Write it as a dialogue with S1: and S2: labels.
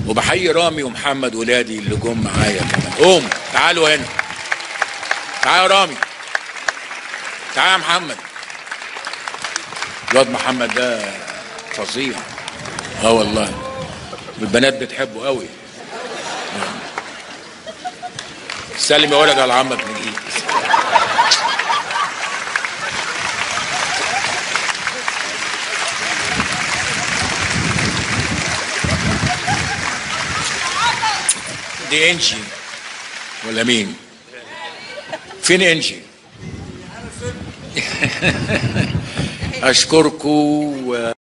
S1: وبحيي رامي ومحمد ولادي اللي جم معايا كمان قوم تعالوا هنا تعال يا رامي تعال يا محمد الواد محمد ده فظيع اه والله البنات بتحبه قوي سلم يا ولد على عمك نجيب دي انجي ولا مين فين انجي اشكركم و...